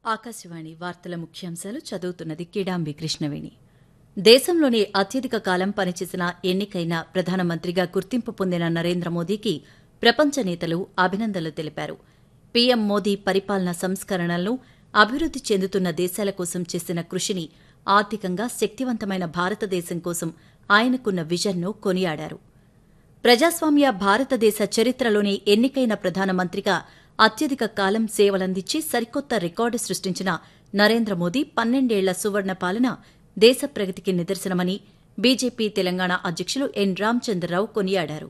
ఆకాశవాణి వార్తల ముఖ్యాంశాలు చదువుతున్నది కిడాంబి కృష్ణవేణి దేశంలోనే అత్యధిక కాలం పనిచేసిన ఎన్నికైన ప్రధానమంత్రిగా గుర్తింపు పొందిన నరేంద్ర మోదీకి ప్రపంచ నేతలు అభినందనలు తెలిపారు పీఎం మోదీ పరిపాలన సంస్కరణలను అభివృద్ది చెందుతున్న దేశాల కోసం చేసిన కృషిని ఆర్థికంగా శక్తివంతమైన భారతదేశం కోసం ఆయనకున్న విజన్ను కొనియాడారు ప్రజాస్వామ్య భారతదేశ చరిత్రలోని ఎన్నికైన ప్రధానమంత్రిగా అత్యధిక కాలం సేవలందించి సరికొత్త రికార్డు సృష్టించిన నరేంద్ర మోదీ పన్నెండేళ్ల సువర్ణ పాలన దేశ ప్రగతికి నిదర్శనమని బీజేపీ తెలంగాణ అధ్యకులు ఎన్ రామచంద్రరావు కొనియాడారు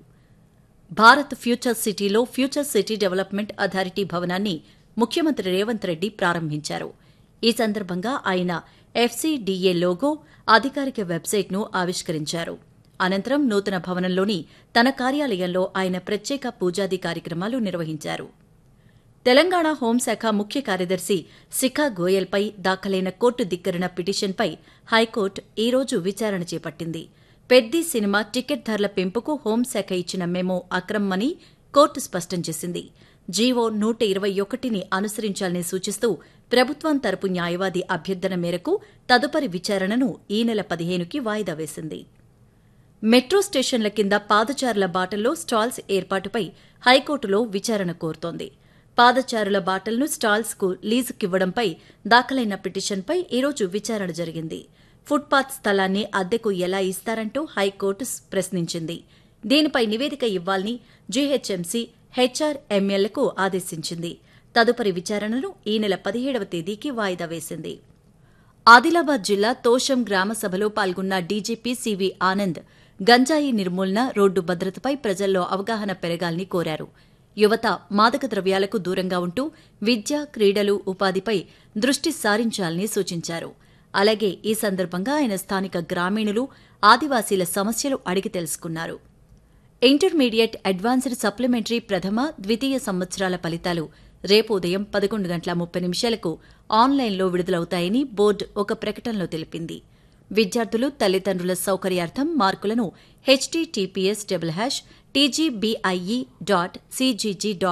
భారత్ ఫ్యూచర్ సిటీలో ఫ్యూచర్ సిటీ డెవలప్మెంట్ అథారిటీ భవనాన్ని ముఖ్యమంత్రి రేవంత్ రెడ్డి ప్రారంభించారు ఈ సందర్భంగా ఆయన ఎఫ్సీడీఏ లోగో అధికారిక వెబ్సైట్ను ఆవిష్కరించారు అనంతరం నూతన భవనంలోని తన కార్యాలయంలో ఆయన ప్రత్యేక పూజాది కార్యక్రమాలు నిర్వహించారు తెలంగాణ హోంశాఖ ముఖ్య కార్యదర్శి శిఖా గోయల్పై దాఖలైన కోర్టు ధిక్కరణ పిటిషన్పై హైకోర్టు ఈ రోజు విచారణ చేపట్టింది పెద్ది సినిమా టికెట్ ధరల పెంపుకు హోంశాఖ ఇచ్చిన మెమో అక్రమమని కోర్టు స్పష్టం చేసింది జీవో నూట ఇరవై ఒకటిని అనుసరించాలని సూచిస్తూ ప్రభుత్వం తరపు న్యాయవాది అభ్యర్థన మేరకు తదుపరి విచారణను ఈ నెల పదిహేనుకి వాయిదా వేసింది మెట్రో స్టేషన్ల కింద పాదచారుల బాటల్లో స్టాల్స్ ఏర్పాటుపై హైకోర్టులో విచారణ కోరుతోంది పాదచారుల బాటలను స్టాల్స్కు లీజుకివ్వడంపై దాఖలైన పిటిషన్పై ఈరోజు విచారణ జరిగింది ఫుట్పాత్ స్థలాన్ని అద్దెకు ఎలా ఇస్తారంటూ హైకోర్టు ప్రశ్నించింది దీనిపై నివేదిక ఇవ్వాలని జీహెచ్ఎంసీ హెచ్ఆర్ఎంఎల్కు ఆదేశించింది తదుపరి విచారణను ఈ నెల పదిహేడవ తేదీకి వాయిదా వేసింది ఆదిలాబాద్ జిల్లా తోషం గ్రామ సభలో పాల్గొన్న డీజీపీ సివి ఆనంద్ గంజాయి నిర్మూలన రోడ్డు భద్రతపై ప్రజల్లో అవగాహన పెరగాలని కోరారు యువత మాదక ద్రవ్యాలకు దూరంగా ఉంటూ విద్య క్రీడలు ఉపాధిపై దృష్టి సారించాలని సూచించారు అలాగే ఈ సందర్భంగా ఆయన స్థానిక గ్రామీణులు ఆదివాసీల సమస్యలు అడిగి తెలుసుకున్నారు ఇంటర్మీడియట్ అడ్వాన్స్డ్ సప్లిమెంటరీ ప్రథమ ద్వితీయ సంవత్సరాల ఫలితాలు రేపు ఉదయం పదకొండు గంటల ముప్పై నిమిషాలకు ఆన్లైన్లో విడుదలవుతాయని బోర్డు ఒక ప్రకటనలో తెలిపింది విద్యార్థులు తల్లిదండ్రుల సౌకర్యార్థం మార్కులను HTTPS double hash TGBIE dot CGG